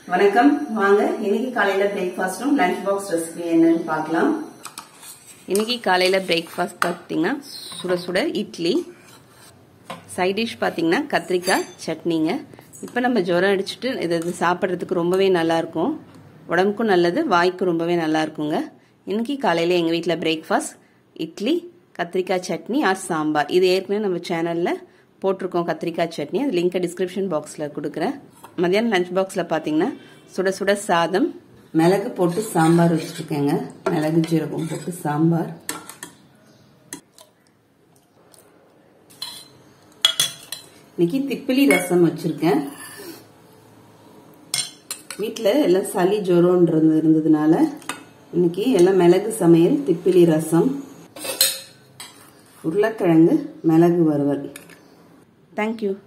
வணக்கம் வாங்க இன்னைக்கு காலையில பிரேக்ஃபாஸ்டும் லஞ்ச் பாக்ஸ் ரெசிபி என்னன்னு பார்க்கலாம் இன்னைக்கு காலையில பிரேக்ஃபாஸ்ட் பார்த்தீங்கன்னா சுட சுட இட்லி சைட் டிஷ் பார்த்தீங்கன்னா கத்திரிக்காய் சட்னிங்க இப்போ நம்ம ஜுரம் அடிச்சுட்டு இது இது சாப்பிட்றதுக்கு ரொம்பவே நல்லா இருக்கும் உடம்புக்கும் நல்லது வாய்க்கும் ரொம்பவே நல்லா இருக்குங்க இன்னைக்கு காலையில் எங்கள் வீட்டில் பிரேக்ஃபாஸ்ட் இட்லி கத்திரிக்காய் சட்னி ஆர் சாம்பார் இது ஏற்கனவே நம்ம சேனலில் போட்டிருக்கோம் கத்திரிக்காய் சட்னி அது லிங்கை டிஸ்கிரிப்ஷன் பாக்ஸில் கொடுக்குறேன் மதியானம் லஞ்ச் பாக்ஸில் பார்த்தீங்கன்னா சுட சுட சாதம் மிளகு போட்டு சாம்பார் வச்சுருக்கேங்க மிளகு ஜீரகம் போட்டு சாம்பார் இன்னைக்கு திப்பிலி ரசம் வச்சுருக்கேன் வீட்டில் எல்லாம் சளி ஜுரம்ன்றது இருந்ததுனால இன்னைக்கு எல்லாம் மிளகு சமையல் திப்பிலி ரசம் உருளைக்கிழங்கு மிளகு வறுவல் தேங்க்யூ